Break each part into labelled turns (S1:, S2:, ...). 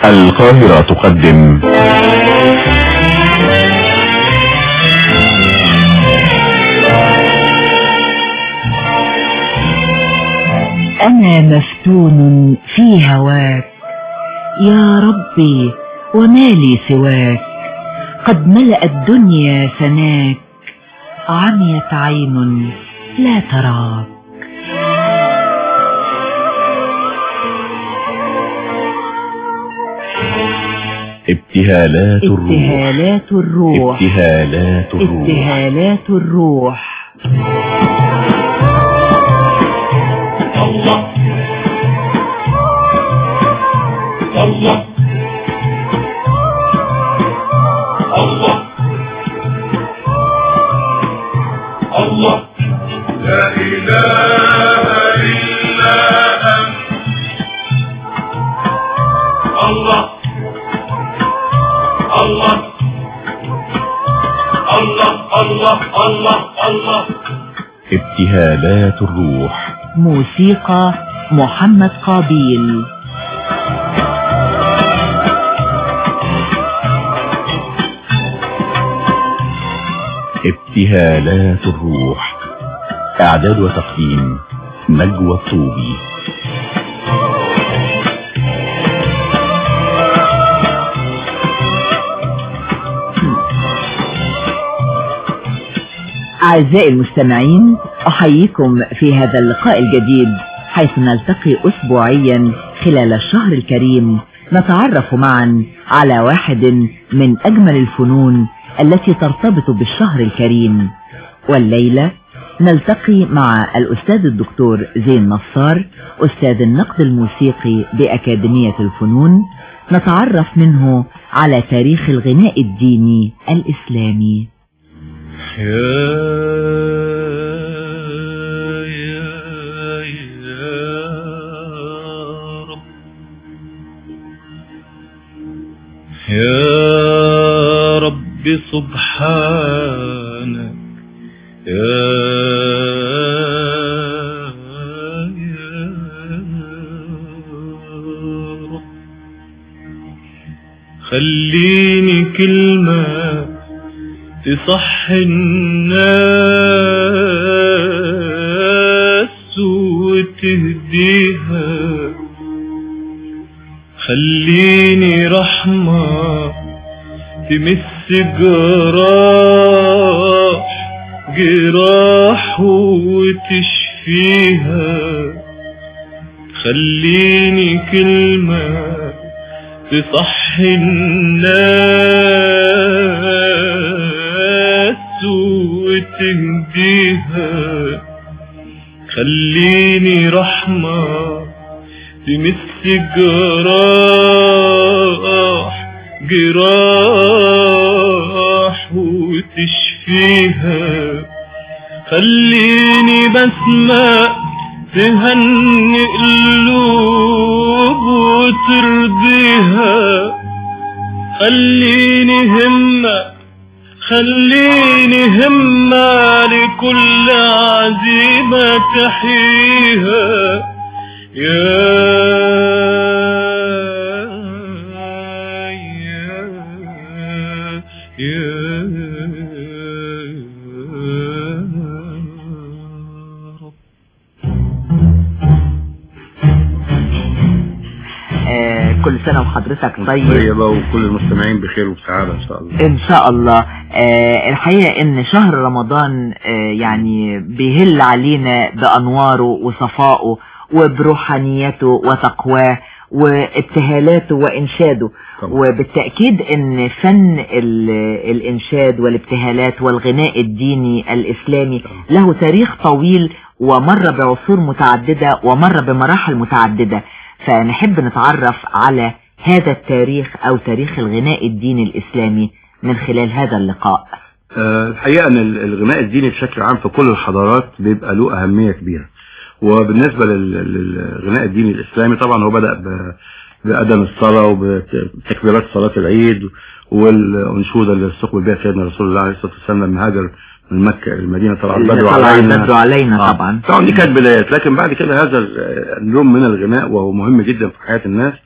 S1: القاهرة تقدم
S2: أنا مفتون في هواك يا ربي وما لي سواك قد ملأ الدنيا سناك عميت عين لا تراك
S1: ابتهالات الروح
S2: ابتهالات الروح
S1: ابتهالات الروح
S2: ابتهالات الروح
S3: الله الله الله الله لا إله إلا أنت الله الله الله الله الله الله
S1: ابتهالات الروح
S2: موسيقى محمد قابيل
S1: ابتهالات الروح اعداد وتقديم نجوى الطوبي
S2: أعزائي المستمعين أحييكم في هذا اللقاء الجديد حيث نلتقي أسبوعيا خلال الشهر الكريم نتعرف معا على واحد من أجمل الفنون التي ترتبط بالشهر الكريم والليلة نلتقي مع الأستاذ الدكتور زين نصار أستاذ النقد الموسيقي بأكاديمية الفنون نتعرف منه على تاريخ الغناء الديني الإسلامي
S3: يا يا يا رب يا رب سبحانك يا يا رب خليني كلمة تصح الناس وتهديها خليني رحمة تمس جراح جراح وتشفيها خليني كلمة تصح الناس وتهديها خليني رحمة تمس جراح جراح وتشفيها خليني بسمة تهني قلوب وترضيها خليني همة خليني همة لكل عزيمة تحييها يا يا يا رب
S2: آه كل سنة وحضرتك طيب
S4: طيبة وكل المستمعين بخير وبسعادة إن شاء الله
S2: ان شاء الله آه الحقيقة ان شهر رمضان آه يعني بيهل علينا بانواره وصفائه وبروحانيته وتقواه وابتهالاته وانشاده
S4: طبعا.
S2: وبالتأكيد ان فن ال- الانشاد والابتهالات والغناء الديني الاسلامي له تاريخ طويل ومر بعصور متعددة ومر بمراحل متعددة فنحب نتعرف على هذا التاريخ او تاريخ الغناء الديني الاسلامي من خلال هذا اللقاء
S4: آه، الحقيقة ان ال- الغناء الديني بشكل عام في كل الحضارات بيبقى له اهمية كبيرة وبالنسبة لل- للغناء الديني الاسلامي طبعا هو بدأ ب- بأدم الصلاة وبتكبيرات صلاة العيد والأنشودة اللي استقبل بها سيدنا رسول الله عليه الصلاة والسلام لما هاجر من مكة المدينة طلع
S2: اللي
S4: البدر
S2: طلع
S4: علينا
S2: البدر علينا
S4: آه.
S2: طبعا
S4: طبعا دي كانت بدايات لكن بعد كده هذا ال- اللون من الغناء وهو مهم جدا في حياة الناس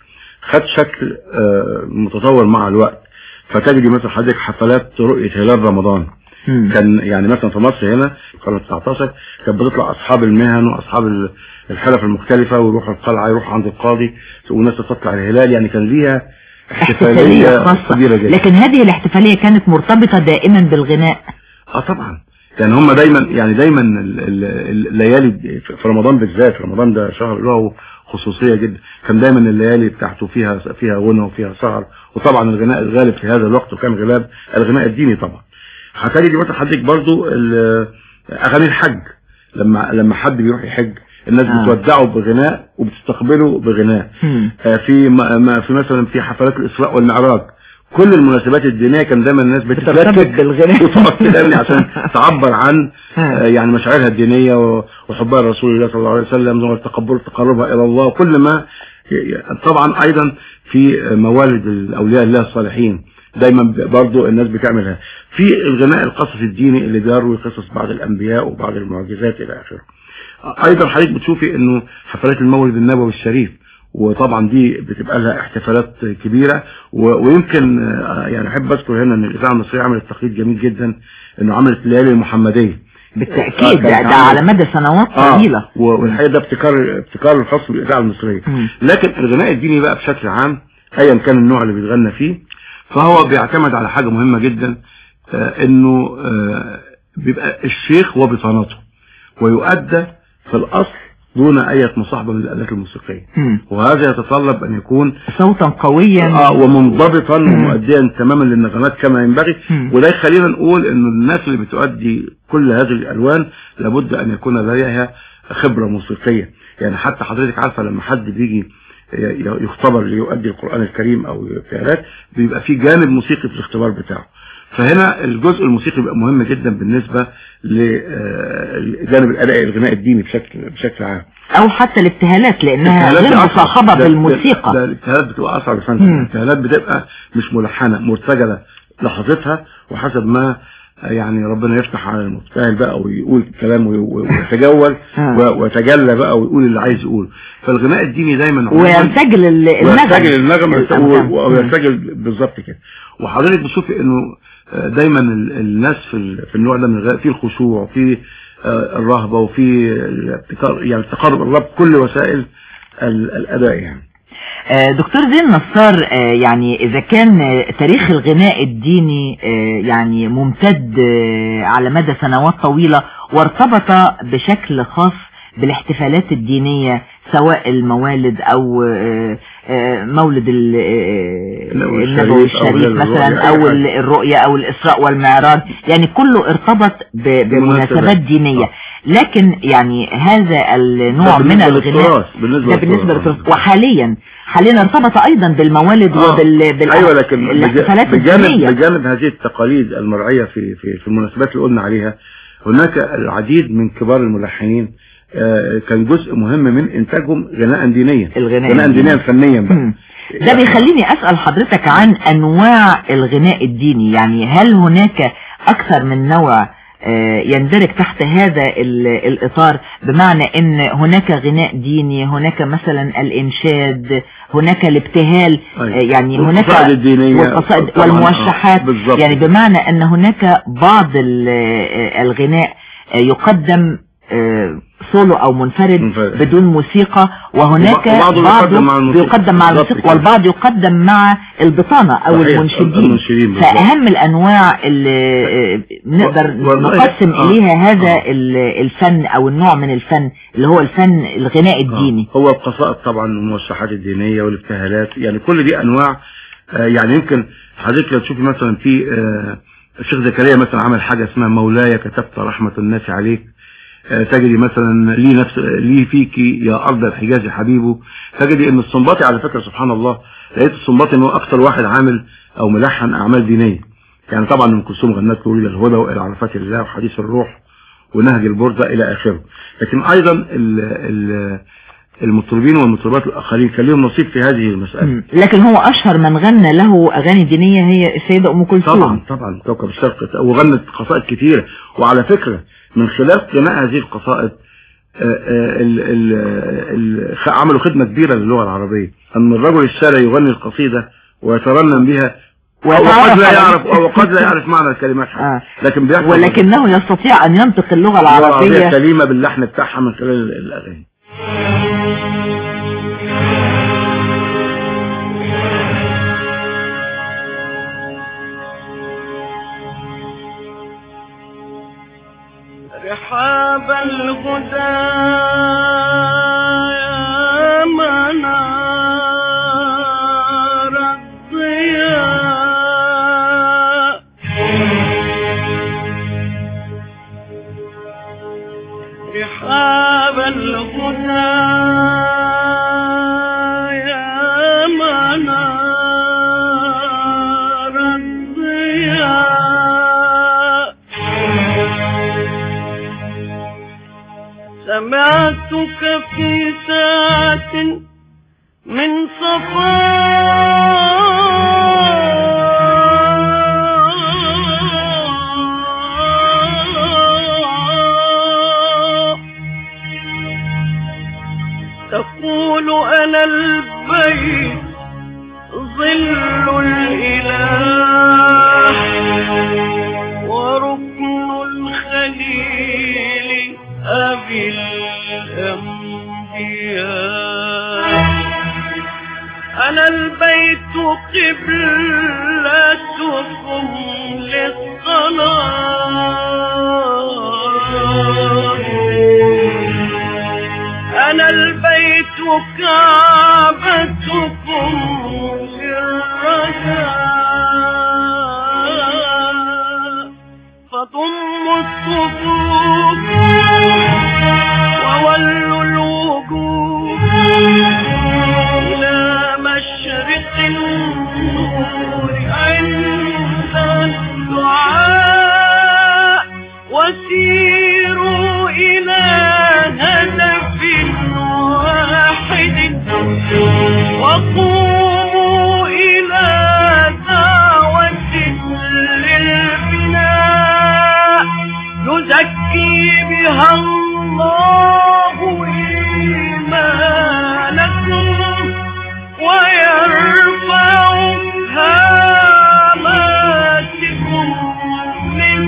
S4: خد شكل آه، متطور مع الوقت فتجدي مثلا حضرتك حفلات رؤية هلال رمضان
S2: مم.
S4: كان يعني مثلا في مصر هنا في القرن 19 كانت بتطلع اصحاب المهن واصحاب ال- الحرف المختلفه ويروحوا القلعه يروحوا عند القاضي والناس تطلع الهلال يعني كان ليها
S2: احتفالية خاصة
S4: كبيره جدا
S2: لكن هذه الاحتفالية كانت مرتبطة دائما بالغناء
S4: اه طبعا يعني هم دايما يعني دايما ال- ال- الليالي دي- في رمضان بالذات رمضان ده شهر له خصوصيه جدا كان دايما الليالي بتاعته فيها فيها غنى وفيها سهر وطبعا الغناء الغالب في هذا الوقت وكان غلاب الغناء الديني طبعا هتجي دي مثلا حضرتك برضو ال- اغاني الحج لما لما حد بيروح يحج الناس
S2: آه.
S4: بتودعه بغناء وبتستقبله بغناء
S2: مم.
S4: آه، في ما- ما- في مثلا في حفلات الاسراء والمعراج كل المناسبات الدينيه كان دايما الناس
S2: بترتبط
S4: بتتلكك
S2: بالغناء.
S4: وتقعد تغني عشان تعبر عن
S2: آه.
S4: آه، يعني مشاعرها الدينيه و- وحبها لرسول الله صلى الله عليه وسلم وتقبل تقربها الى الله كل ما ي- ي- طبعا ايضا في موالد الاولياء الله الصالحين دايما ب- برضو الناس بتعملها في الغناء القصص الديني اللي بيروي قصص بعض الانبياء وبعض المعجزات الى اخره ايضا حضرتك بتشوفي انه حفلات المولد النبوي الشريف وطبعا دي بتبقى لها احتفالات كبيره و- ويمكن آه، يعني احب اذكر هنا ان الاذاعه المصريه عملت تقليد جميل جدا انه عملت الليالي المحمديه
S2: بالتأكيد
S4: آه،
S2: ده,
S4: كانت
S2: ده على
S4: عملت-
S2: مدى سنوات
S4: اه
S2: طويلة
S4: و- والحقيقه ده ابتكار ابتكار الخاص بالاذاعه المصريه
S2: مم.
S4: لكن الغناء الديني بقى بشكل عام ايا كان النوع اللي بيتغنى فيه فهو بيعتمد على حاجه مهمه جدا آه انه آه بيبقى الشيخ وبطانته ويؤدى في الاصل دون اي مصاحبه من الالات الموسيقيه
S2: مم.
S4: وهذا يتطلب ان يكون
S2: صوتا قويا
S4: اه ومنضبطا ومؤديا تماما للنغمات كما ينبغي
S2: مم.
S4: وده يخلينا نقول انه الناس اللي بتؤدي كل هذه الالوان لابد ان يكون لديها خبره موسيقيه يعني حتى حضرتك عارفه لما حد بيجي ي- يختبر ليؤدي القران الكريم او ابتهالات بيبقى في جانب موسيقي في الاختبار بتاعه فهنا الجزء الموسيقي بيبقى مهم جدا بالنسبه لجانب الاداء الغناء الديني بشكل بشكل عام
S2: او حتى الابتهالات لانها
S4: الابتهالات
S2: غير
S4: دي أصعب.
S2: مصاحبة
S4: ده-
S2: بالموسيقى
S4: ده الابتهالات بتبقى اصعب يا
S2: مم.
S4: فندم الابتهالات بتبقى مش ملحنه مرتجله لحظتها وحسب ما يعني ربنا يفتح على المبتهل بقى ويقول كلام وي- ويتجول
S2: آه.
S4: و- ويتجلى بقى ويقول اللي عايز يقوله فالغناء الديني دايما عموماً
S2: ويرتجل ال- النغم
S4: ويرتجل النغم
S2: الأنغام.
S4: و- ويرتجل بالظبط كده وحضرتك بتشوفي انه آه، دايما ال- الناس في ال- في النوع ده من الغناء في الخشوع وفي آه، الرهبه وفي الابتكار يعني التقرب الرب كل وسائل ال- الاداء يعني
S2: آه، دكتور زين نصار آه، يعني إذا كان آه، تاريخ الغناء الديني آه، يعني ممتد آه، على مدى سنوات طويلة وارتبط بشكل خاص بالاحتفالات الدينية سواء الموالد أو آه، آه، مولد ال- آه،
S4: النبوي
S2: النبوي
S4: الشريف أو
S2: الشريف
S4: الرؤيا،
S2: مثلا
S4: أي
S2: أو
S4: حاجة.
S2: ال- الرؤية أو الإسراء والمعراج يعني كله ارتبط ب- بمناسبات دينية
S4: آه.
S2: لكن يعني هذا النوع
S4: ده
S2: من
S4: بالنسبة
S2: الغناء
S4: للتراث، بالنسبة
S2: ده بالنسبة
S4: للتراث.
S2: للتراث وحاليا حاليا ارتبط ايضا بالموالد
S4: آه.
S2: وبال بال-
S4: ايوه لكن بج-
S2: الاحتفالات
S4: بجانب
S2: الدينية
S4: بجانب هذه التقاليد المرعيه في في في المناسبات اللي قلنا عليها هناك العديد من كبار الملحنين آه، كان جزء مهم من انتاجهم غناء دينيا
S2: الغناء
S4: غناء
S2: الديني.
S4: دينيا فنيا بقى
S2: مم. ده بيخليني اسأل حضرتك عن انواع الغناء الديني يعني هل هناك اكثر من نوع آه، يندرج تحت هذا ال- الاطار بمعنى ان هناك غناء ديني هناك مثلا الانشاد هناك الابتهال
S4: أيوة.
S2: آه، يعني هناك
S4: والقصائد الدينية.
S2: والقصائد
S4: طبعاً، آه،
S2: والموشحات
S4: بالظبط.
S2: يعني بمعنى ان هناك بعض ال- آه، الغناء آه، يقدم آه، سولو او منفرد
S4: منفرد.
S2: بدون موسيقى وهناك
S4: وبعضه بيقدم مع الموسيقى.
S2: بيقدم مع
S4: بالظبط
S2: الموسيقى
S4: كده.
S2: والبعض يقدم مع البطانة او
S4: صحيح،
S2: المنشدين
S4: المنشدين بالظبط.
S2: فاهم الانواع اللي آه، نقدر
S4: والله-
S2: نقسم
S4: آه.
S2: اليها هذا
S4: آه.
S2: ال- الفن او النوع من الفن اللي هو الفن الغناء الديني
S4: آه. هو القصائد طبعا والموشحات الدينيه والابتهالات يعني كل دي انواع آه، يعني يمكن حضرتك لو تشوفي مثلا في آه، الشيخ زكريا مثلا عمل حاجه اسمها مولاي كتبت رحمه الناس عليك آه، تجدي مثلا لي نفس لي فيك يا ارض الحجاز حبيبه تجدي ان السنباطي على فكره سبحان الله لقيت السنباطي ان هو اكثر واحد عامل او ملحن اعمال دينيه يعني طبعا ام كلثوم غنت له ولد الهدى والى عرفات الله وحديث الروح ونهج البردة الى اخره لكن ايضا ال ال المطربين والمطربات الاخرين كان لهم نصيب في هذه المساله
S2: مم. لكن هو اشهر من غنى له اغاني دينية هي السيدة ام كلثوم
S4: طبعا طبعا كوكب الشرق وغنت قصائد كثيره وعلى فكره من خلال غناء هذه القصائد آه، ال- ال- ال- خ- عملوا خدمة كبيرة للغة العربية أن الرجل الشارع يغني القصيدة ويترنم بها
S2: ويتعرف
S4: وقد لا
S2: على-
S4: يعرف وقد لا يعرف معنى الكلمات حتى.
S2: آه.
S4: لكن بيحفظ
S2: ولكنه يستطيع أن ينطق اللغة
S4: اللغة العربية
S2: العربية
S4: سليمة باللحن بتاعها من خلال الأغاني
S3: رحاب الهدى يا منار الضياء رحاب الهدى يا منار الضياء سمعتك في ساعة من صفاء تقول أنا البيت ظل الإله وركن الخليل أبي الأنبياء أنا البيت قبلتكم للصلاة أنا البيت كعبتكم للرجاء فضموا الصفوف وولوا الوجوه إلى مشرق النور عند الدعاء وسيروا إلى هدف واحد وقوموا إلى دعوة للبناء يزكي بها الله إيمانكم ويرفع هاماتكم من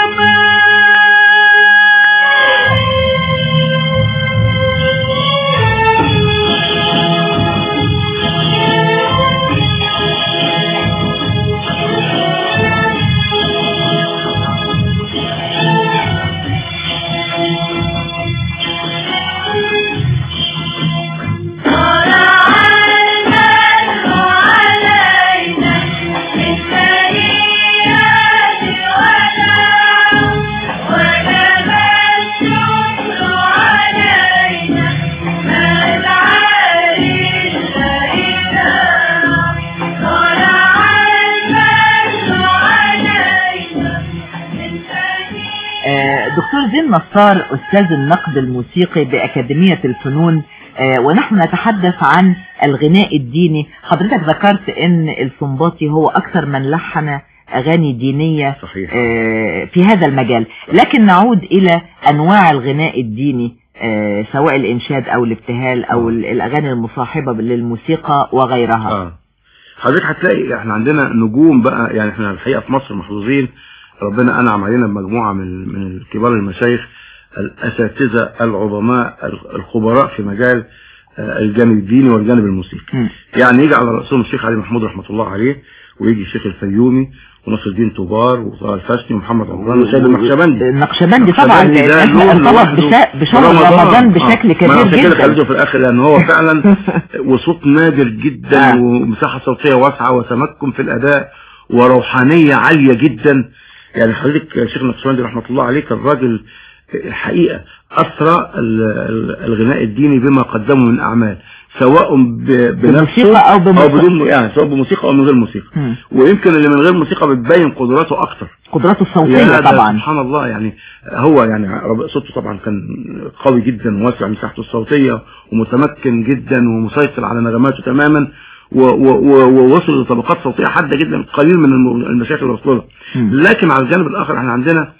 S2: آه، دكتور زين نصار أستاذ النقد الموسيقي بأكاديمية الفنون آه، ونحن نتحدث عن الغناء الديني حضرتك ذكرت ان السنباطي هو اكثر من لحن اغاني دينية
S4: صحيح
S2: آه، في هذا المجال لكن نعود الى انواع الغناء الديني آه، سواء الانشاد او الابتهال او
S4: آه.
S2: ال- الاغاني المصاحبة للموسيقى وغيرها
S4: اه حضرتك هتلاقي احنا عندنا نجوم بقى يعني احنا الحقيقه في مصر محظوظين ربنا انعم علينا بمجموعه من من كبار المشايخ الاساتذه العظماء الخبراء في مجال آه، الجانب الديني والجانب الموسيقي
S2: مم.
S4: يعني يجي على رأسهم الشيخ علي محمود رحمة الله عليه ويجي الشيخ الفيومي ونصر الدين طوبار وطه الفاسني ومحمد عمران وسيد النقشبندي
S2: النقشبندي طبعا
S4: النقشبندي ده
S2: احنا
S4: لون
S2: ارتبط
S4: لوحده
S2: بشا- بشهر
S4: في
S2: رمضان
S4: آه.
S2: بشكل
S4: ما
S2: كبير
S4: عشان كده
S2: جدا
S4: خليته في الاخر لان هو فعلا وصوت نادر جدا
S2: آه.
S4: ومساحه صوتيه واسعه وتمكن في الاداء وروحانيه عاليه جدا يعني حضرتك يا شيخ النقشبندي رحمه الله عليه كان راجل الحقيقه اثرى ال- ال- الغناء الديني بما قدمه من اعمال سواء ب- بنفسه
S2: بموسيقى أو
S4: او
S2: بموسيقى.
S4: بدون يعني سواء بموسيقى او من غير موسيقى
S2: مم.
S4: ويمكن اللي من غير موسيقى بتبين قدراته اكتر
S2: قدراته
S4: يا
S2: الصوتية
S4: ده
S2: طبعا
S4: سبحان الله يعني هو يعني رب- صوته طبعا كان قوي جدا وواسع مساحته الصوتية ومتمكن جدا ومسيطر على نغماته تماما و- و- و- ووصل لطبقات صوتية حادة جدا قليل من الم- المشايخ اللي وصلوا لها
S2: مم.
S4: لكن على الجانب الآخر احنا عندنا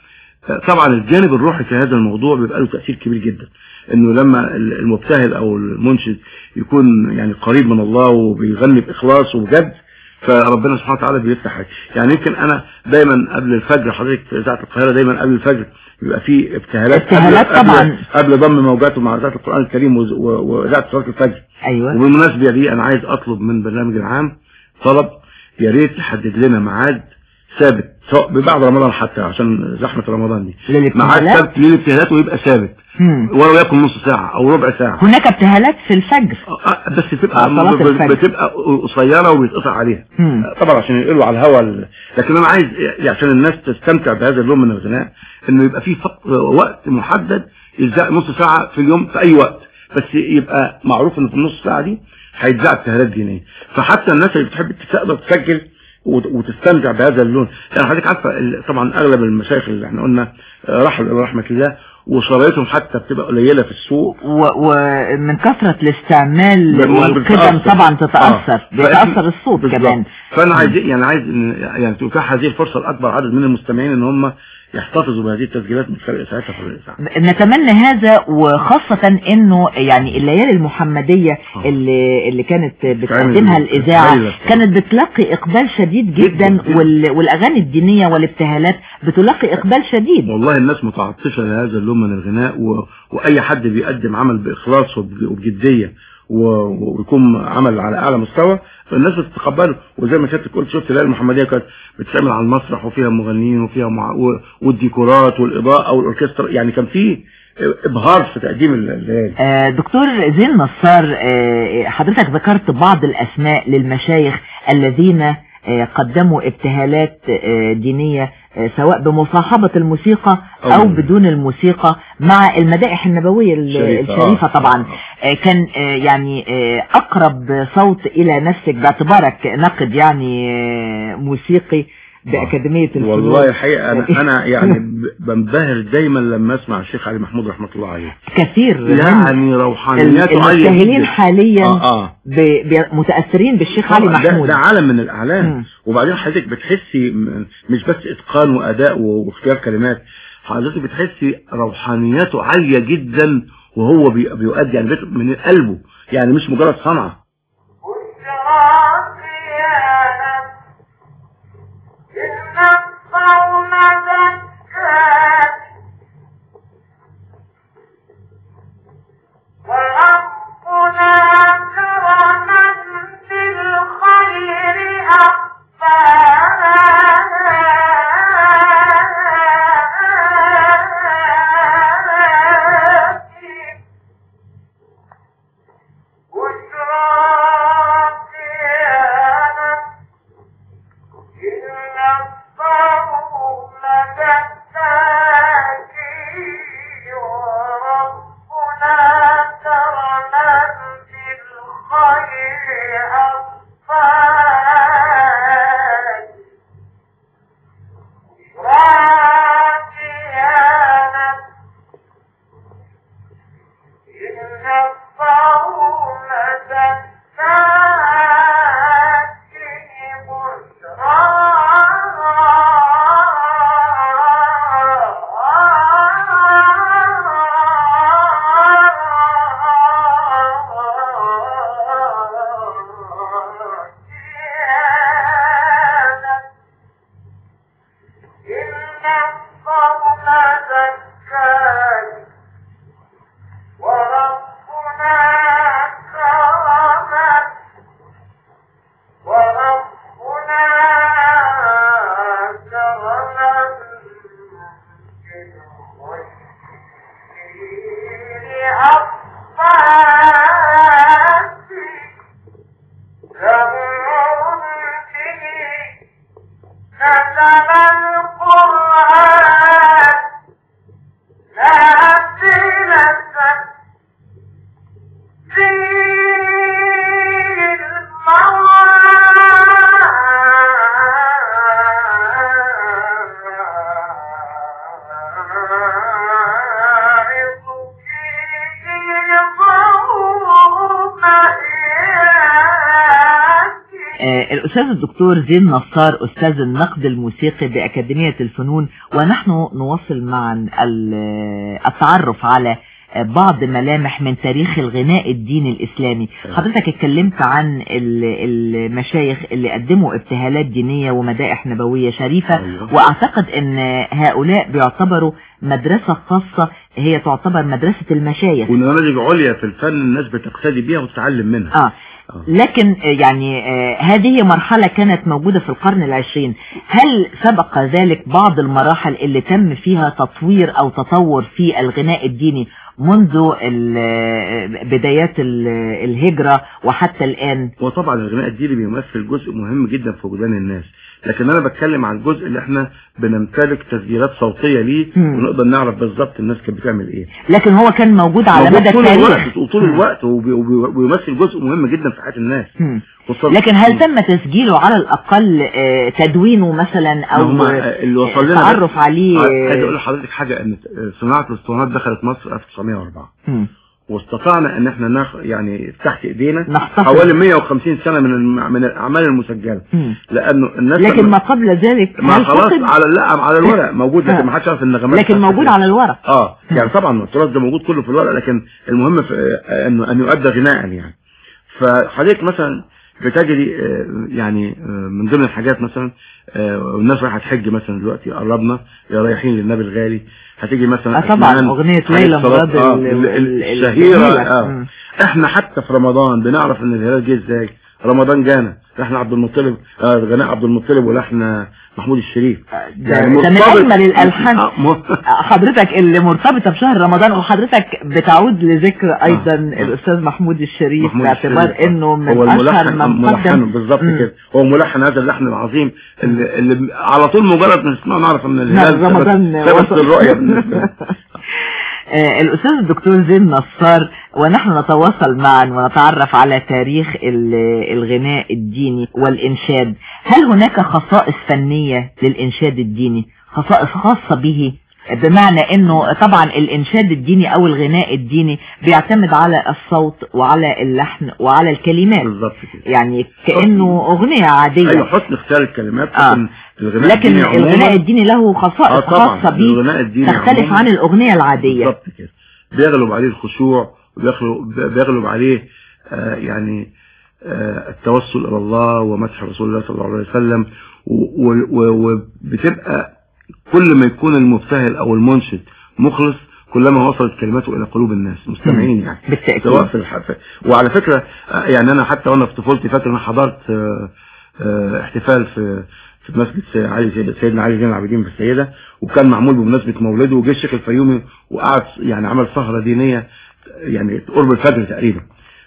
S4: طبعا الجانب الروحي في هذا الموضوع بيبقى له تأثير كبير جدا انه لما المبتهل او المنشد يكون يعني قريب من الله وبيغني باخلاص وبجد فربنا سبحانه وتعالى بيفتح عليه. يعني يمكن انا دايما قبل الفجر حضرتك في اذاعه القاهره دايما قبل الفجر بيبقى في ابتهالات
S2: ابتهالات
S4: قبل
S2: طبعاً.
S4: قبل, قبل ضم موجات ومعرضات القران الكريم وز- و- واذاعه صلاه الفجر
S2: ايوه
S4: وبالمناسبة دي أنا عايز أطلب من برنامج العام طلب يا ريت تحدد لنا ميعاد ثابت سواء بعد رمضان حتى عشان زحمة رمضان دي
S2: للابتهالات؟
S4: ميعاد ثابت للابتهالات ويبقى ثابت
S2: مم.
S4: ولو يكن نص ساعة أو ربع ساعة
S2: هناك ابتهالات في الفجر
S4: آه، بس تبقى
S2: آه، صلاة
S4: ب-
S2: الفجر.
S4: بتبقى قصيرة وبيتقطع عليها
S2: مم.
S4: طبعا عشان ينقلوا على الهواء ال- لكن انا عايز يعني عشان الناس تستمتع بهذا اللون من الغناء انه يبقى في فق... وقت محدد يتذاع نص ساعه في اليوم في اي وقت بس يبقى معروف ان في النص ساعه دي هيتذاع ابتهالات دينيه فحتى الناس اللي بتحب تقدر تسجل وت- وتستمتع بهذا اللون يعني حضرتك عارفه ال- طبعا اغلب المشايخ اللي احنا قلنا آه، رحل الى رحمه الله وشرايطهم حتى بتبقى قليله في السوق
S2: و- ومن كثرة الاستعمال
S4: بتأثر.
S2: والقدم طبعا تتأثر
S4: آه.
S2: بيتأثر الصوت
S4: بالظبط.
S2: كمان
S4: فانا عايز يعني عايز إن- يعني تتاح هذه الفرصه لاكبر عدد من المستمعين ان هم يحتفظوا بهذه التسجيلات من خلال ساعتها في الاذاعه
S2: نتمنى هذا وخاصة انه يعني الليالي المحمدية
S4: آه.
S2: اللي, اللي كانت بتقدمها
S4: بتتعمل-
S2: الاذاعة
S4: بتتعمل.
S2: كانت بتلاقي اقبال شديد جدا,
S4: جداً، جداً.
S2: وال والاغاني الدينية والابتهالات بتلاقي اقبال شديد
S4: والله الناس متعطشة لهذا اللون من الغناء و... وأي حد بيقدم عمل بإخلاص وب... وبجدية و... ويكون عمل على أعلى مستوى فالناس بتتقبله وزي ما سيادتك قلت شفت الليالي المحمدية كانت بتتعمل على المسرح وفيها مغنيين وفيها مع... و... والديكورات والإضاءة والأوركسترا يعني كان في إبهار في تقديم الليالي
S2: آه، دكتور زين نصار آه، حضرتك ذكرت بعض الأسماء للمشايخ الذين آه، قدموا ابتهالات آه، دينية آه، سواء بمصاحبة الموسيقى أو
S4: أو-
S2: بدون الموسيقى مع المدائح النبوية ال-
S4: شريفة،
S2: الشريفة
S4: آه.
S2: طبعا آه، كان آه، يعني آه، أقرب صوت إلى نفسك باعتبارك نقد يعني آه، موسيقي بأكاديمية الفنون
S4: والله حقيقة أنا, أنا يعني ب- بنبهر دايما لما أسمع الشيخ علي محمود رحمة الله عليه
S2: كثير من
S4: يعني روحانياته عالية
S2: المبتهلين
S4: جدا
S2: حاليا
S4: آه آه
S2: ب- ب- متأثرين بالشيخ علي
S4: طبعاً ده,
S2: محمود
S4: ده عالم من
S2: مم.
S4: الاعلام وبعدين حضرتك بتحسي م- مش بس اتقان واداء و- واختيار كلمات حضرتك بتحسي روحانياته عاليه جدا وهو بي- بيؤدي يعني بيت- من قلبه يعني مش مجرد صنعه
S3: بشرى
S2: آه، الأستاذ الدكتور زين نصار أستاذ النقد الموسيقي بأكاديمية الفنون ونحن نواصل معا ال- التعرف على بعض ملامح من تاريخ الغناء الديني الإسلامي حضرتك اتكلمت عن ال- المشايخ اللي قدموا ابتهالات دينية ومدائح نبوية شريفة
S4: أيوة.
S2: وأعتقد أن هؤلاء بيعتبروا مدرسة خاصة هي تعتبر مدرسة المشايخ
S4: ونماذج عليا في الفن الناس بتقتدي بيها وتتعلم منها
S2: آه.
S4: آه.
S2: لكن آه، يعني آه، هذه مرحلة كانت موجودة في القرن العشرين هل سبق ذلك بعض المراحل اللي تم فيها تطوير أو تطور في الغناء الديني منذ ال- آه، بدايات ال- الهجرة وحتى الآن
S4: وطبعا الغناء الديني بيمثل جزء مهم جدا في وجدان الناس لكن انا بتكلم عن الجزء اللي احنا بنمتلك تسجيلات صوتيه ليه
S2: مم.
S4: ونقدر نعرف بالظبط الناس كانت بتعمل ايه
S2: لكن هو كان موجود على
S4: موجود
S2: مدى
S4: طول
S2: التاريخ
S4: الوقت وطول
S2: مم.
S4: الوقت وبي- وبي- وبيمثل جزء مهم جدا في حياه الناس
S2: مم.
S4: خصوصاً-
S2: لكن هل تم تسجيله على الأقل آه، تدوينه مثلا
S4: ما
S2: أو
S4: هم اللي وصل لنا
S2: تعرف عليه
S4: عايز اقول لحضرتك حاجه ان صناعه الاسطوانات دخلت مصر 1904
S2: مم.
S4: واستطعنا ان احنا ناخ يعني تحت ايدينا
S2: نحتفظ.
S4: حوالي 150 سنه من الم- من الاعمال المسجله
S2: مم.
S4: لانه الناس
S2: لكن
S4: لما-
S2: ما قبل ذلك
S4: ما
S2: هل
S4: خلاص
S2: فقد؟
S4: على لا على الورق موجود
S2: آه.
S4: لكن ما حدش عارف النغمات
S2: لكن
S4: بتاعت
S2: موجود
S4: إيه.
S2: على الورق
S4: اه يعني طبعا التراث ده موجود كله في الورق لكن المهم في آه، انه ان يؤدى غناء يعني فحضرتك مثلا بتجري آه، يعني آه، من ضمن الحاجات مثلا آه، والناس رايحه تحج مثلا دلوقتي قربنا يا رايحين للنبي الغالي هتيجي مثلا
S2: آه طبعا
S4: أثناء
S2: أغنية
S4: حاجة
S2: ليلى
S4: صلاة-
S2: مراد
S4: آه،
S2: ال-
S4: ال-
S2: ال-
S4: الشهيرة
S2: الجميلة.
S4: اه
S2: مم.
S4: احنا حتى في رمضان بنعرف ان الهلال جه ازاي رمضان جانا لحن عبد المطلب آه غناء عبد المطلب ولحن محمود الشريف
S2: ده ده من
S4: مرتبط-
S2: أجمل الألحان
S4: آه، م-
S2: حضرتك اللي مرتبطة بشهر رمضان وحضرتك بتعود لذكر أيضا الأستاذ محمود الشريف
S4: محمود
S2: باعتبار
S4: الشريف.
S2: إنه من
S4: هو
S2: أشهر
S4: الملحن
S2: من
S4: ملحن
S2: قدم
S4: بالظبط
S2: مم.
S4: كده هو ملحن هذا اللحن العظيم اللي, اللي على طول مجرد ما نسمعه نعرف ان الهلال
S2: نعم، رمضان
S4: ثبت- ثبت
S2: وصل.
S4: الرؤيه بالنسبه لنا.
S2: آه، الأستاذ الدكتور زين نصار ونحن نتواصل معا ونتعرف على تاريخ ال- الغناء الديني والإنشاد هل هناك خصائص فنية للإنشاد الديني خصائص خاصة به بمعنى انه طبعا الانشاد الديني او الغناء الديني بيعتمد على الصوت وعلى اللحن وعلى الكلمات
S4: بالظبط كده
S2: يعني كأنه اغنية عادية
S4: ايوه حسن اختيار الكلمات
S2: آه.
S4: لكن الغناء
S2: لكن
S4: الديني عموماً-
S2: الغناء الديني له
S4: اه
S2: خصائص
S4: طبعا
S2: خاصة به
S4: الغناء الديني
S2: تختلف
S4: عموماً
S2: عن الأغنية العادية
S4: بالظبط كده بيغلب عليه الخشوع وبيغلب بيغلب عليه آه يعني آه التوسل الى الله ومدح رسول الله صلى الله عليه وسلم و- و- و- وبتبقى كل ما يكون المبتهل او المنشد مخلص كلما وصلت كلماته الى قلوب الناس مستمعين يعني
S2: بالتأكيد
S4: سواء في الحفل وعلى فكرة آه، يعني انا حتى وانا في طفولتي فاكر ان انا حضرت آه، آه، احتفال في في مسجد سي- علي سيد- سيدنا علي زين العابدين في السيدة وكان معمول بمناسبة مولده وجه الشيخ الفيومي وقعد يعني عمل سهرة دينية يعني قرب الفجر تقريبا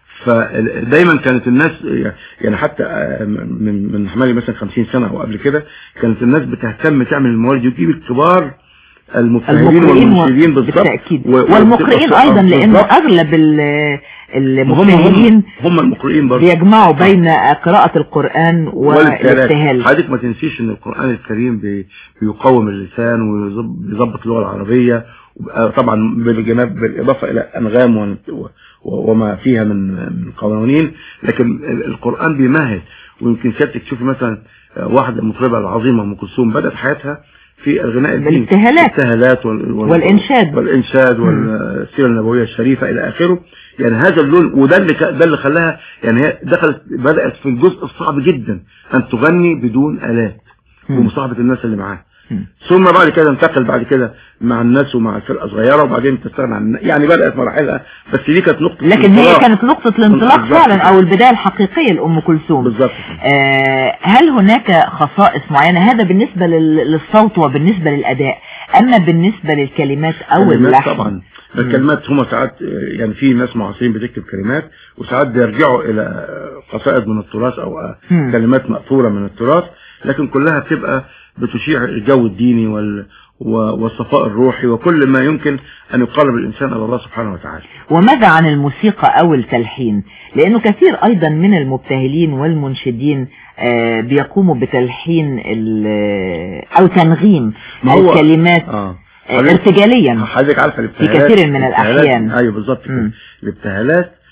S4: فدايما كانت الناس يعني حتى آه، من من حوالي مثلا 50 سنة او قبل كده كانت الناس بتهتم تعمل الموالد وتجيب الكبار المبتهلين
S2: المقرئين
S4: والمنشدين بالظبط
S2: بالتأكيد
S4: و- و-
S2: والمقرئين
S4: آه،
S2: أيضا لأنه
S4: بالظبط.
S2: أغلب ال-
S4: هم
S2: المبتهلين
S4: هم, هم المقرئين برضه
S2: بيجمعوا بين قراءة القرآن والابتهال
S4: حضرتك ما تنسيش ان القرآن الكريم بي بيقوم اللسان ويظبط اللغة العربية وبقى طبعا بالجناب بالإضافة إلى أنغام ون- و- وما فيها من من قوانين لكن ال- القرآن بيمهد ويمكن سيادتك تشوفي مثلا واحدة المطربة العظيمة أم كلثوم بدأت حياتها في الغناء الديني
S2: بالابتهالات.
S4: الابتهالات وال... وال...
S2: والإنشاد.
S4: والإنشاد والسيرة النبوية الشريفة إلى آخره يعني هذا اللون وده اللي ك- ده اللي خلاها يعني هي دخلت بدأت في الجزء الصعب جدا أن تغني بدون آلات
S2: مم.
S4: ومصاحبة الناس اللي معاها
S2: مم.
S4: ثم بعد كده انتقل بعد كده مع الناس ومع الفرقة صغيرة وبعدين تستغنى عن يعني بدأت مراحلها بس دي كانت نقطة
S2: لكن هي
S4: انطلاق.
S2: كانت نقطة الانطلاق
S4: بالظبط.
S2: فعلا أو البداية الحقيقية لأم كلثوم
S4: بالظبط كده.
S2: آه، هل هناك خصائص معينة هذا بالنسبة لل- للصوت وبالنسبة للأداء أما بالنسبة للكلمات أو
S4: كلمات
S2: اللحن
S4: طبعا الكلمات هم ساعات يعني في ناس معاصرين بتكتب كلمات وساعات بيرجعوا الى قصائد من التراث او
S2: مم.
S4: كلمات مأثورة من التراث لكن كلها بتبقى بتشيع الجو الديني وال و- والصفاء الروحي وكل ما يمكن ان يقرب الانسان الى الله سبحانه وتعالى
S2: وماذا عن الموسيقى أو التلحين لأنه كثير أيضا من المبتهلين والمنشدين آه، بيقوموا بتلحين ال- أو تنغيم
S4: ما هو-
S2: الكلمات
S4: اه
S2: آه،
S4: حضرتك-
S2: ارتجاليا
S4: حضرتك عارفه الابتهالات
S2: كثير من
S4: الابتهالات-
S2: الأحيان.
S4: ايوه بالظبط كده
S2: مم.
S4: الابتهالات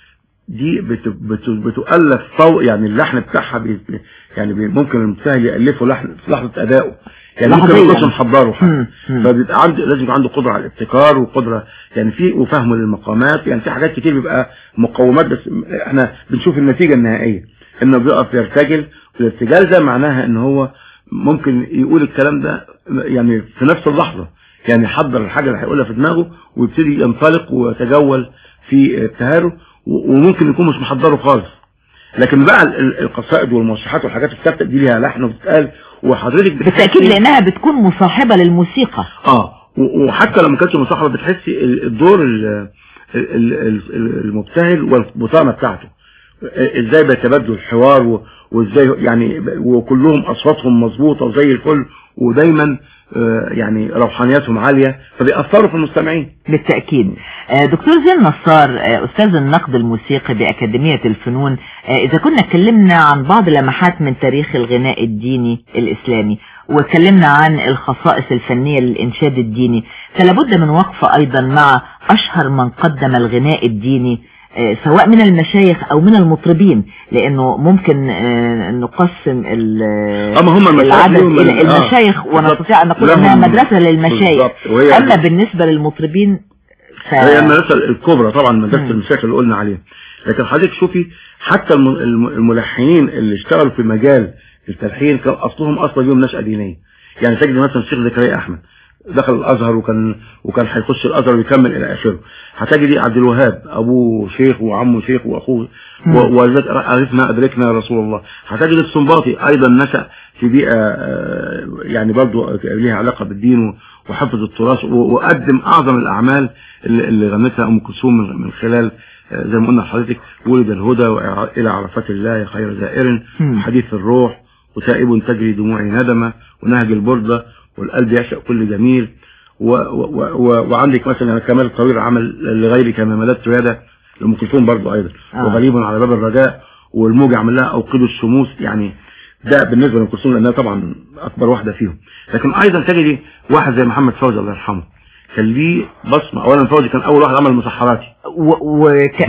S4: دي بت بت بتؤلف طو يعني اللحن بتاعها بي يعني بي ممكن المبتهل يألفه لحن في لحظة أدائه يعني ممكن
S2: لحظياً.
S4: يكونش محضره حتى
S2: مم. مم.
S4: فبيبقى عنده لازم يبقى عنده قدرة على الابتكار وقدرة يعني في وفهم للمقامات يعني في حاجات كتير بيبقى مقومات بس احنا بنشوف النتيجة النهائية انه بيقف يرتجل والارتجال ده معناها ان هو ممكن يقول الكلام ده يعني في نفس اللحظة يعني يحضر الحاجة اللي هيقولها في دماغه ويبتدي ينطلق ويتجول في ابتهاله و- وممكن يكون مش محضره خالص لكن بقى ال- ال- القصائد والموشحات والحاجات الثابته دي ليها لحن وبتتقال وحضرتك بتحسي-
S2: بالتأكيد لأنها بتكون مصاحبة للموسيقى
S4: اه و- وحتى لو ما كانتش مصاحبه بتحسي ال- الدور ال- ال- ال- ال- المبتهل والبطانه بتاعته ازاي بيتبادلوا الحوار و- وازاي يعني وكلهم اصواتهم مظبوطه وزي الفل ودايما آه، يعني روحانياتهم عاليه فبيأثروا في المستمعين
S2: بالتأكيد آه، دكتور زين نصار آه، أستاذ النقد الموسيقي بأكاديمية الفنون آه، إذا كنا اتكلمنا عن بعض لمحات من تاريخ الغناء الديني الإسلامي واتكلمنا عن الخصائص الفنية للإنشاد الديني فلابد من وقفة أيضا مع أشهر من قدم الغناء الديني آه، سواء من المشايخ أو من المطربين لأنه ممكن آه، نقسم ال-
S4: اما هم المشايخ
S2: العدد
S4: ليهم
S2: إلى
S4: ال- آه،
S2: المشايخ
S4: بالظبط.
S2: ونستطيع أن نقول
S4: لهم-
S2: أنها مدرسة للمشايخ
S4: بالظبط. وهي
S2: أما بالنسبة للمطربين ف...
S4: هي المدرسة الكبرى طبعا مدرسة
S2: مم.
S4: المشايخ اللي قلنا عليها لكن حضرتك شوفي حتى الم- الم- الملحنين اللي اشتغلوا في مجال التلحين كان اصلهم اصلا ليهم نشأة دينية يعني تجد مثلا الشيخ زكريا احمد دخل الازهر وكان وكان هيخش الازهر ويكمل الى اخره هتجدي عبد الوهاب ابوه شيخ وعمه شيخ واخوه
S2: مم.
S4: و- وذلك عرفنا ادركنا يا رسول الله هتجد السنباطي ايضا نشأ في بيئة آه، يعني برضو ليها علاقة بالدين و- وحفظ التراث و- وقدم اعظم الاعمال اللي اللي غنتها ام كلثوم من- من خلال آه، زي ما قلنا لحضرتك ولد الهدى والى عرفات الله يا خير زائر
S2: مم.
S4: وحديث الروح وتائب تجري دموعي ندمة ونهج البردة والقلب يعشق كل جميل و و و وعندك مثلا كمال الطويل عمل لغيرك ما ملت يده لام كلثوم برضه ايضا
S2: آه.
S4: وغريب على باب الرجاء والموج عمل لها اوقدوا الشموس يعني ده بالنسبه لام كلثوم لانها طبعا اكبر واحده فيهم لكن ايضا تجدي واحد زي محمد فوزي الله يرحمه كان ليه بصمه اولا فوزي كان اول واحد عمل مسحراتي
S2: و... وك...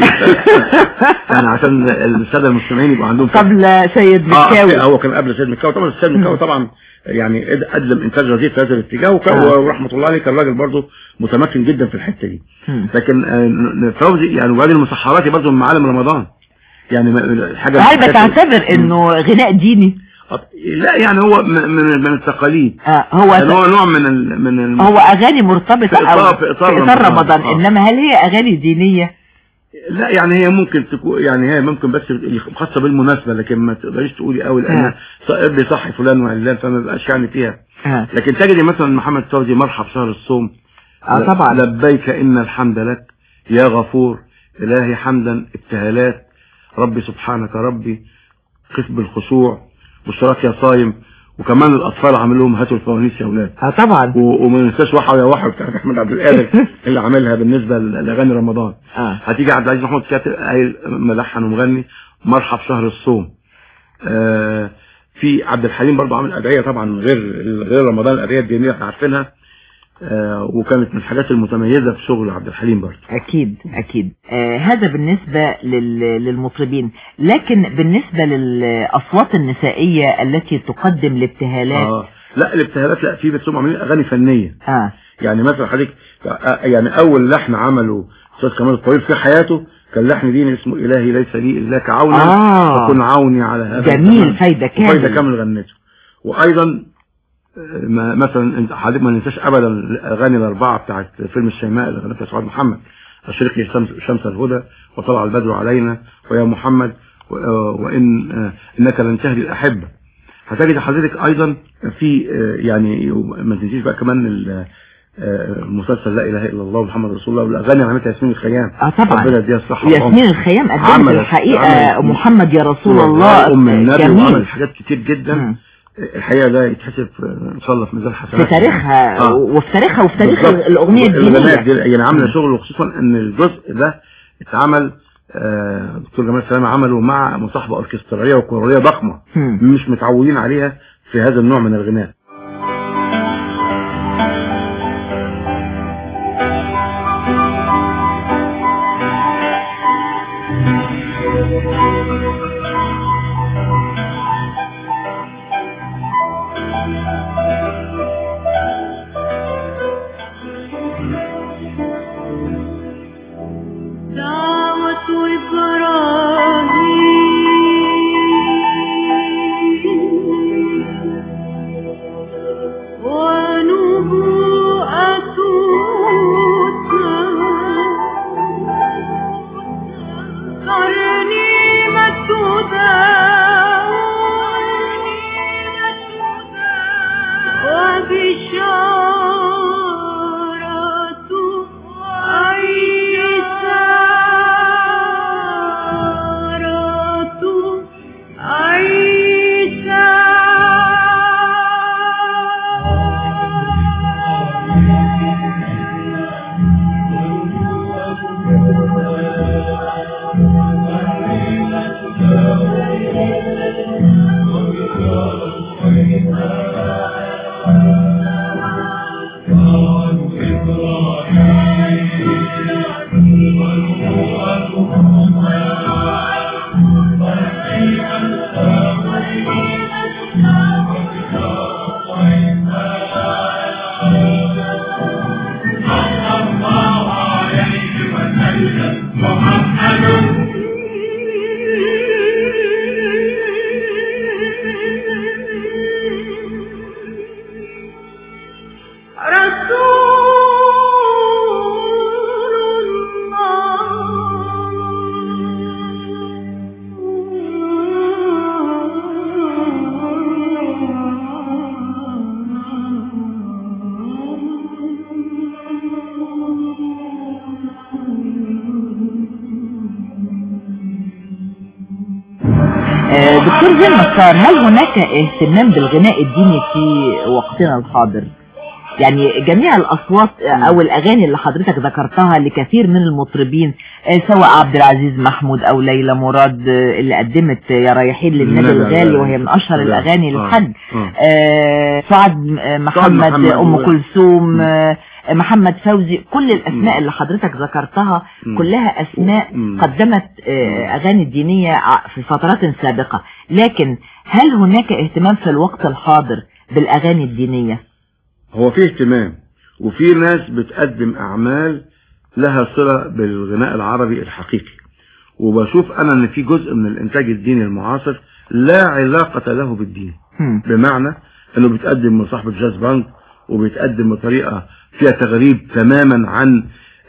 S4: يعني عشان الساده المستمعين يبقى عندهم فكرة.
S2: قبل سيد
S4: اه
S2: مكاوي
S4: هو كان قبل سيد مكاوي طبعا السيد مكاوي طبعا يعني قدم انتاج غزير في هذا الاتجاه وكان
S2: آه.
S4: ورحمه الله عليه كان راجل برضه متمكن جدا في الحته دي
S2: مم.
S4: لكن آه، فوزي يعني وبعدين المسحراتي برضه من معالم رمضان يعني ما- الحاجه
S2: هل
S4: الحاجات-
S2: بتعتبر انه غناء ديني
S4: لا يعني هو من من, من التقاليد
S2: آه هو
S4: يعني هو نوع من ال من ال
S2: هو اغاني مرتبطة
S4: في إطار-
S2: أو
S4: في إطار
S2: في
S4: رمضان.
S2: إطار رمضان
S4: آه.
S2: انما هل هي اغاني دينية
S4: لا يعني هي ممكن تكون يعني هي ممكن بس خاصه بالمناسبه لكن ما تقدريش تقولي قوي لان ابني صح فلان وعلان فما بقاش يعني فيها
S2: آه.
S4: لكن تجدي مثلا محمد فوزي مرحب شهر الصوم
S2: آه
S4: ل-
S2: طبعا.
S4: لبيك إن الحمد لك يا غفور إلهي حمدا ابتهالات ربي سبحانك ربي قس بالخشوع بشراك يا صايم وكمان الأطفال عامل لهم هاتوا الفوانيس يا أولاد
S2: اه طبعا
S4: و- وما ننساش وحى يا وحى بتاعت أحمد عبد القادر اللي عاملها بالنسبة لأغاني رمضان
S2: اه
S4: هتيجي عبد العزيز محمود كاتب قايل ملحن ومغني مرحب شهر الصوم آه في عبد الحليم برضو عامل ادعيه طبعا غير غير رمضان الادعيه الدينيه احنا عارفينها آه وكانت من الحاجات المتميزه في شغل عبد الحليم برضو
S2: اكيد اكيد آه هذا بالنسبة لل... للمطربين لكن بالنسبة للاصوات النسائية التي تقدم الابتهالات
S4: اه لا الابتهالات لا في بس هم عاملين اغاني فنيه
S2: اه
S4: يعني مثلا حضرتك آه، يعني اول لحن عمله استاذ كمال الطويل في حياته كان لحن ديني اسمه الهي ليس لي الاك عونا
S2: آه.
S4: فكن عوني على هذا
S2: جميل
S4: الزمان.
S2: فايدة
S4: وفايدة
S2: كامل
S4: كامل غنته وايضا آه، ما مثلا انت حضرتك ما ننساش ابدا الاغاني الاربعه بتاعت فيلم الشيماء اللي غنتها سعاد محمد اشرقي شمس, شمس الهدى وطلع البدر علينا ويا محمد و- آه، وان آه، انك لن تهدي الاحبه هتجد حضرتك ايضا في آه، يعني ما تنسيش بقى كمان ال- آه، المسلسل لا اله الا الله محمد رسول الله والاغاني اللي عملتها ياسمين الخيام
S2: اه طبعا
S4: ربنا يديها الصحه
S2: ياسمين
S4: والعمر.
S2: الخيام قدمت
S4: عملت-
S2: الحقيقة
S4: عملت-
S2: محمد يا رسول الله
S4: ام النبي وعمل
S2: جميل
S4: حاجات كتير جدا
S2: مم.
S4: الحقيقه ده يتحسب ان شاء الله في ميزان
S2: في
S4: حسنات
S2: تاريخها
S4: آه.
S2: وفي تاريخها وفي تاريخ
S4: بالظبط.
S2: الأغنية
S4: الغناء
S2: الدينية
S4: دي- يعني عامله شغل وخصوصا ان الجزء ده اتعمل آه، دكتور جمال سلامه عمله مع مصاحبه اوركستراليه وكوراليه ضخمه
S2: مم.
S4: مش متعودين عليها في هذا النوع من الغناء
S2: دكتور زين نصار هل هناك اهتمام بالغناء الديني في وقتنا الحاضر يعني جميع الأصوات أو الأغاني اللي حضرتك ذكرتها لكثير من المطربين آه، سواء عبد العزيز محمود أو ليلى مراد آه، اللي قدمت يا رايحين للنبي
S4: النبي
S2: الغالي
S4: الغالي.
S2: وهي من أشهر
S4: آه.
S2: الأغاني
S4: آه.
S2: للحج
S4: آه.
S2: آه، سعد آه، محمد
S4: محمد
S2: أم
S4: و-
S2: كلثوم
S4: مم.
S2: آه، محمد فوزي كل الأسماء
S4: مم.
S2: اللي حضرتك ذكرتها
S4: مم.
S2: كلها أسماء
S4: مم.
S2: قدمت آه، أغاني دينية ع- في فترات سابقة لكن هل هناك اهتمام في الوقت الحاضر بالأغاني الدينية؟
S4: هو في اهتمام وفي ناس بتقدم اعمال لها صلة بالغناء العربي الحقيقي وبشوف انا ان في جزء من الانتاج الديني المعاصر لا علاقة له بالدين
S2: هم.
S4: بمعنى انه بيتقدم من صاحب جاز باند وبيتقدم بطريقة فيها تغريب تماما عن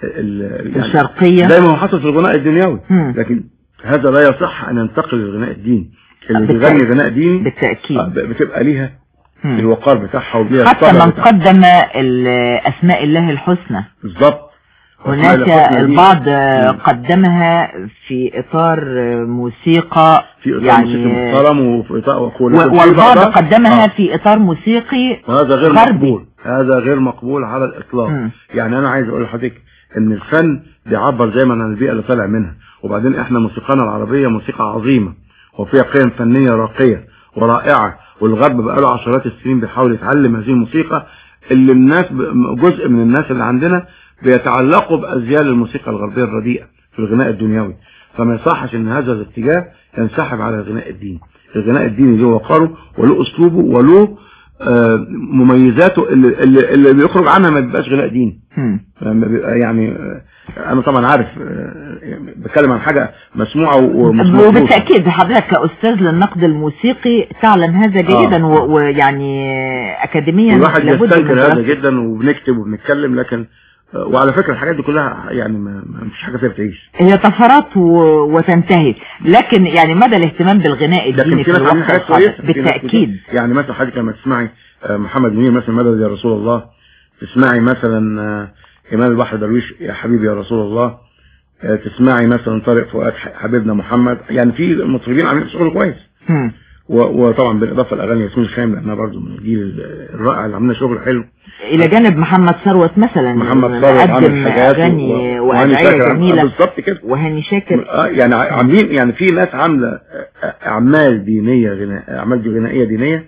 S4: ال- يعني
S2: الشرقية
S4: زي ما هو حصل في الغناء الدنيوي
S2: مم.
S4: لكن هذا لا يصح ان ينتقل للغناء الديني اللي
S2: بالتأكيد.
S4: بيغني غناء ديني
S2: بالتأكيد
S4: آه، بتبقى ليها
S2: هم.
S4: الوقار بتاعها وليها
S2: حتى
S4: الطبع
S2: من
S4: بتاعها.
S2: قدم ال- أسماء الله الحسنى
S4: بالظبط
S2: هناك
S4: الحسنى دي
S2: البعض
S4: مم.
S2: قدمها في إطار موسيقى
S4: في اطار
S2: يعني
S4: موسيقى محترم وفي اطار
S2: و-
S4: ولكن في
S2: والبعض
S4: بعضها-
S2: قدمها
S4: آه.
S2: في إطار موسيقي
S4: وهذا غير
S2: غربي.
S4: مقبول هذا غير مقبول على الاطلاق
S2: مم.
S4: يعني انا عايز اقول لحضرتك ان الفن بيعبر دايما عن البيئه اللي طالع منها وبعدين احنا موسيقانا العربيه موسيقى عظيمه وفيها قيم فنيه راقيه ورائعه والغرب بقاله عشرات السنين بيحاول يتعلم هذه الموسيقى اللي الناس ب- جزء من الناس اللي عندنا بيتعلقوا بازيال الموسيقى الغربيه الرديئه في الغناء الدنيوي فما يصحش ان هذا الاتجاه ينسحب على الغناء الديني الغناء الديني له وقاره وله اسلوبه وله آه، مميزاته اللي, اللي, اللي بيخرج عنها ما بيبقاش غناء ديني
S2: هم.
S4: لما بيبقى يعني آه، انا طبعا عارف آه، يعني بتكلم عن حاجه مسموعه ومسموعه
S2: وبالتأكيد حضرتك كأستاذ للنقد الموسيقي تعلم هذا جيدا
S4: آه.
S2: و- ويعني أكاديميا
S4: الواحد
S2: لابد من
S4: يستنكر هذا
S2: دراسة.
S4: جدا وبنكتب وبنتكلم لكن آه، وعلى فكره الحاجات دي كلها يعني ما ما فيش حاجه فيها بتعيش
S2: هي طفرات و... وتنتهي لكن يعني مدى الاهتمام بالغناء
S4: لكن
S2: الديني
S4: في
S2: في
S4: ناس عاملين
S2: الوقت
S4: حاجات
S2: الحاضر
S4: كويسه في ناس
S2: بالتأكيد
S4: كتير. يعني مثلا حضرتك لما تسمعي آه، محمد منير مثلا مدد يا رسول الله تسمعي مثلا آه، إمام البحر درويش يا حبيبي يا رسول الله آه، تسمعي مثلا طارق فؤاد ح- حبيبنا محمد يعني في مطربين عاملين شغل كويس
S2: هم.
S4: و- وطبعا بالاضافه لاغاني ياسمين الخام لانها برضو من الجيل ال- الرائع اللي عاملين شغل حلو
S2: إلى جانب محمد ثروت مثلا
S4: محمد
S2: اللي
S4: ثروت
S2: قدم
S4: عامل حاجات
S2: أغاني
S4: و- وهاني
S2: وأدعية
S4: شاكر عم-
S2: جميلة
S4: بالظبط كده
S2: وهاني شاكر
S4: آه، يعني ع- عاملين يعني في ناس عامله آه، آه، اعمال دينيه غناء اعمال غنائيه دينيه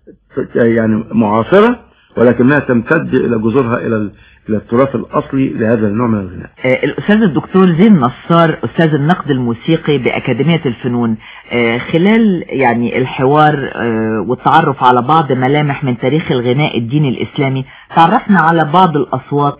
S4: ت- يعني معاصره ولكنها تمتد الى جذورها الى ال- الى التراث الاصلي لهذا النوع من الغناء
S2: آه، الأستاذ الدكتور زين نصار أستاذ النقد الموسيقي بأكاديمية الفنون آه، خلال يعني الحوار آه، والتعرف على بعض ملامح من تاريخ الغناء الديني الإسلامي تعرفنا على بعض الأصوات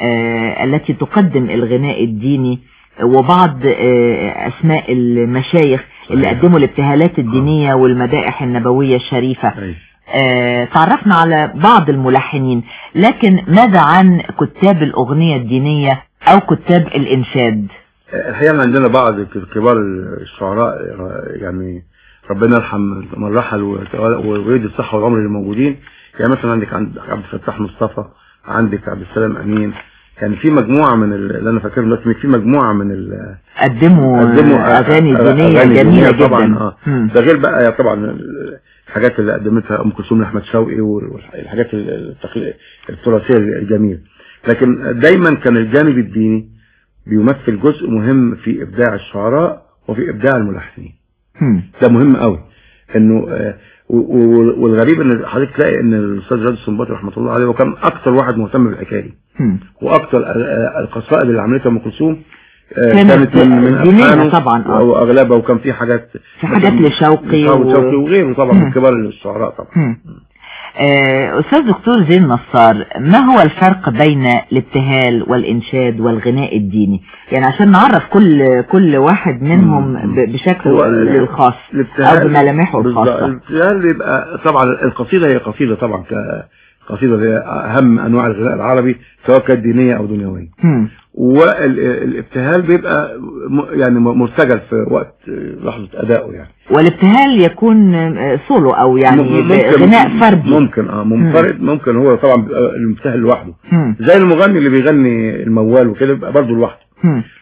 S2: آه، التي تقدم الغناء الديني وبعض آه، أسماء المشايخ اللي
S4: صحيح.
S2: قدموا الابتهالات الدينية والمدائح النبوية الشريفة
S4: أي.
S2: آه، تعرفنا على بعض الملحنين لكن ماذا عن كتاب الأغنية الدينية أو كتاب الإنشاد
S4: الحقيقه إن عندنا بعض كبار الشعراء يعني ربنا يرحم من رحل وتولى- ويدي الصحه والعمر اللي موجودين يعني مثلا عندك عند عبد الفتاح مصطفى عندك عبد السلام امين كان في مجموعه من ال- اللي انا فاكرهم دلوقتي في مجموعه من ال
S2: قدموا
S4: قدموا
S2: أغاني
S4: أغاني
S2: دينية
S4: دينية
S2: جميلة
S4: طبعا
S2: جدا
S4: اه
S2: مم.
S4: ده غير بقى طبعا الحاجات اللي قدمتها ام كلثوم لاحمد شوقي والحاجات التقليد- التراثيه الجميله لكن دايما كان الجانب الديني بيمثل جزء مهم في ابداع الشعراء وفي ابداع الملحنين
S2: مم.
S4: ده مهم قوي انه آه، و- و- والغريب ان حضرتك تلاقي ان الاستاذ راد السنباطي رحمه الله عليه وكان اكثر واحد مهتم بالحكايه دي
S2: مم.
S4: واكثر ال- آه، القصائد اللي عملتها ام كلثوم آه،
S2: كانت
S4: كانت من من
S2: دينية
S4: ألحانه
S2: طبعا، آه.
S4: واغلبها وكان في حاجات
S2: في حاجات لشوقي
S4: و...
S2: و-
S4: شوقي وغيره طبعا
S2: مم.
S4: من كبار الشعراء طبعا
S2: مم. آه، أستاذ دكتور زين نصار ما هو الفرق بين الابتهال والإنشاد والغناء الديني يعني عشان نعرف كل كل واحد منهم
S4: مم.
S2: ب- بشكله
S4: هو
S2: ال-
S4: ال-
S2: الخاص
S4: الابتهال
S2: أو بملامحه
S4: بالظبط.
S2: الخاصة
S4: الابتهال بيبقى طبعا القصيده هي قصيده طبعا كقصيده هي اهم انواع الغناء العربي سواء كانت دينيه او دنيويه
S2: مم.
S4: والابتهال بيبقى م- يعني مرتجل في وقت لحظه ادائه يعني
S2: والابتهال يكون آه، سولو أو يعني
S4: ممكن-
S2: غناء فردي
S4: ممكن اه منفرد ممكن هو طبعا بيبقى المبتهل لوحده
S2: مم.
S4: زي المغني اللي بيغني الموال وكده بيبقى برضه لوحده
S2: مم.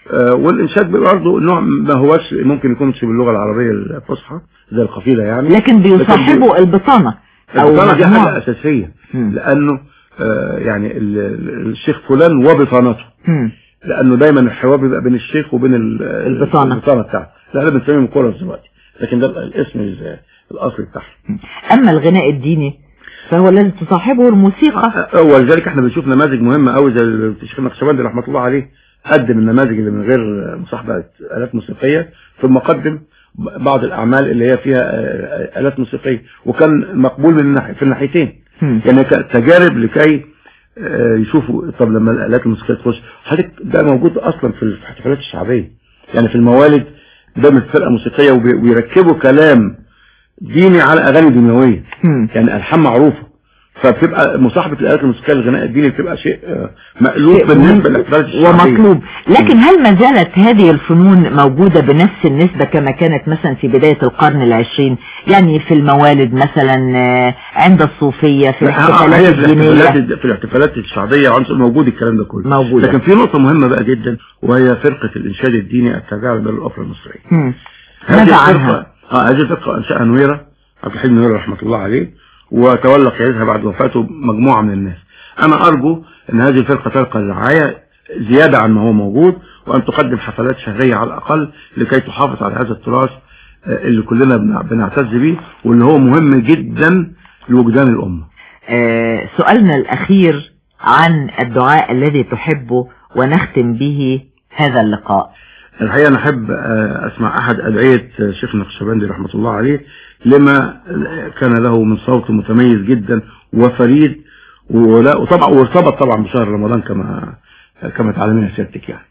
S4: آه، والانشاد برضه نوع ما هوش ممكن يكون مش باللغه العربيه الفصحى زي القفيله يعني
S2: لكن بيصاحبوا البطانة او
S4: البطانه دي
S2: مجموعة.
S4: حاجه اساسيه
S2: مم.
S4: لانه آه، يعني ال- ال- الشيخ فلان وبطانته
S2: مم.
S4: لانه دايما الحوار بيبقى بين الشيخ وبين ال-
S2: البطانة.
S4: البطانه بتاعته لا احنا بنسميهم كورس دلوقتي لكن ده الاسم ال- الاصلي بتاعهم
S2: اما الغناء الديني فهو الذي تصاحبه الموسيقى
S4: آه، ولذلك احنا بنشوف نماذج مهمه قوي زي الشيخ النقشبندي رحمه الله عليه قدم النماذج اللي من غير مصاحبه الات موسيقيه ثم قدم بعض الاعمال اللي هي فيها آه، الات موسيقيه وكان مقبول من الناحية في الناحيتين
S2: مم.
S4: يعني ك- تجارب لكي آه، يشوفوا طب لما الالات الموسيقيه تخش حضرتك ده موجود اصلا في الاحتفالات الشعبيه يعني في الموالد دايما فرقه موسيقيه وبي- ويركبوا كلام ديني على اغاني دنيويه
S2: مم.
S4: يعني الحان معروفه فبتبقى مصاحبه الالات الموسيقيه للغناء الديني بتبقى شيء آه، مألوف
S2: شيء
S4: بالنسبه
S2: مهم
S4: للاحتفالات الشعبيه
S2: ومطلوب لكن هل ما زالت هذه الفنون موجودة بنفس النسبة كما كانت مثلا في بداية القرن العشرين يعني في الموالد مثلا آه، عند الصوفية في
S4: لا، آه،
S2: الاحتفالات
S4: هي في الاحتفالات
S2: الدينية
S4: في الاحتفالات الشعبيه عنصر موجود الكلام ده كله
S2: موجودة.
S4: لكن في نقطه مهمه بقى جدا وهي فرقه الانشاد الديني التابعه لدار الاوبرا المصريه
S2: مم.
S4: هذه
S2: ماذا
S4: الفرقة
S2: عنها؟
S4: اه هذه الفرقة انشأها نويرة عبد الحليم نويرة رحمة الله عليه وتولى قيادتها بعد وفاته مجموعة من الناس انا ارجو ان هذه الفرقة تلقى الرعاية زيادة عن ما هو موجود وان تقدم حفلات شهرية على الاقل لكي تحافظ على هذا التراث آه، اللي كلنا بنع- بنعتز به واللي هو مهم جدا لوجدان الامة
S2: آه، سؤالنا الأخير عن الدعاء الذي تحبه ونختم به هذا اللقاء
S4: الحقيقة أنا أحب آه، أسمع أحد أدعية آه، شيخ النقشبندي رحمة الله عليه لما كان له من صوت متميز جدا وفريد ولا وطبعا وارتبط طبعا بشهر رمضان كما كما تعلمين سيادتك يعني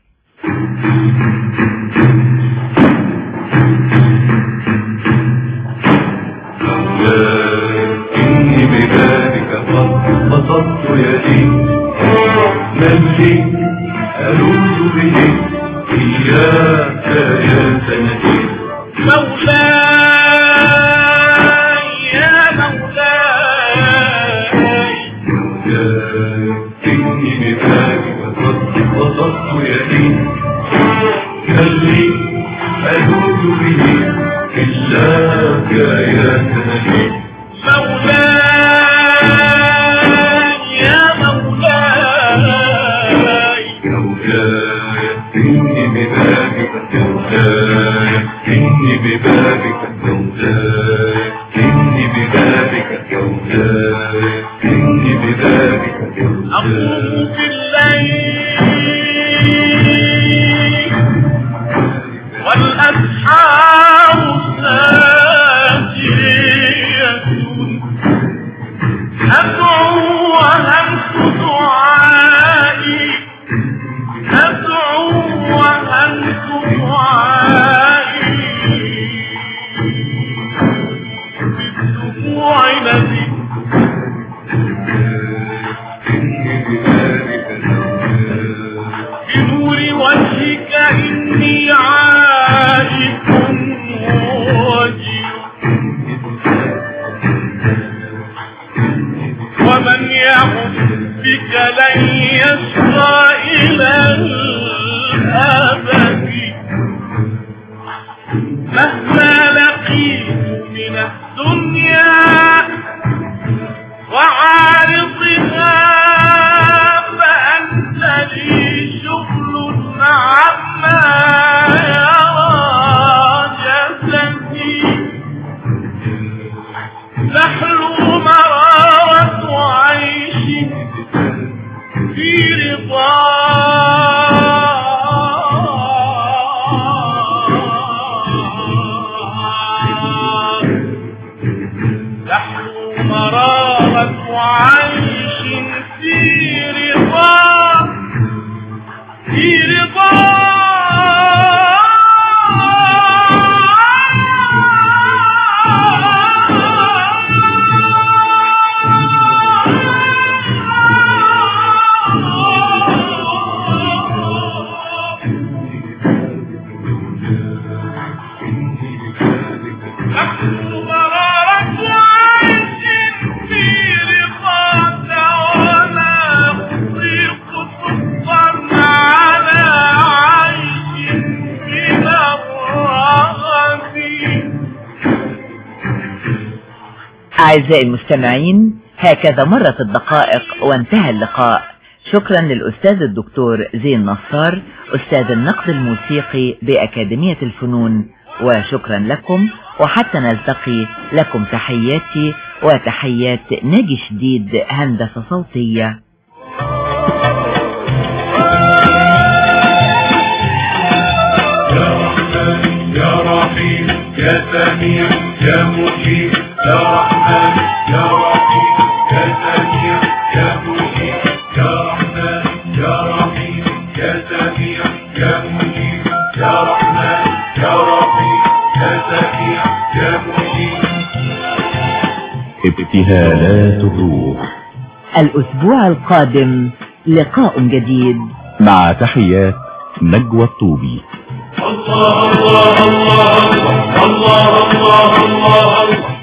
S3: إني ببابك قد بسطت يدي من لي ألوذ به إياك يا سندي مولاي يا مولاي مولاي إني ببابك قد بسطت يدي من لي ألوذ به إلاك يا سندي مولاي يا مولاي مولاي إني ببابك مولاي إني ببابك مولاي إني ببابك مولاي إني ببابك مولاي أقوم في الليل والأسحار ساجية أدعو وهمس دعائي أدعو وهمس دعائي بالدموع التي بنور وجهك إني عائد وجيل ومن يعد بك لن يشقى إلى الأبد مهما لقيت من الدنيا وعارضها فأنت لي شغل عما يرى جسدي تحلو مرارة عيش في رضا تحلو مرارة عيش في رضا في رضا تحلو مرارة عيش في رضا ولا
S2: أعزائي المستمعين هكذا مرت الدقائق وانتهى اللقاء شكرا للأستاذ الدكتور زين نصار أستاذ النقد الموسيقي بأكاديمية الفنون وشكرا لكم وحتى نلتقي لكم تحياتي وتحيات ناجي شديد هندسة صوتية
S3: يا رحمن يا رحيم يا سميع يا مجيب يا رحمن يا رحيم يا سميع يا مجيب يا رحمن يا رحيم يا سميع يا مجيب يا رحمن يا رحيم يا سميع يا مجيب
S1: ابتهالات الروح
S2: الأسبوع القادم لقاء جديد
S1: مع تحيات نجوى الطوبي
S3: الله الله الله الله الله الله الله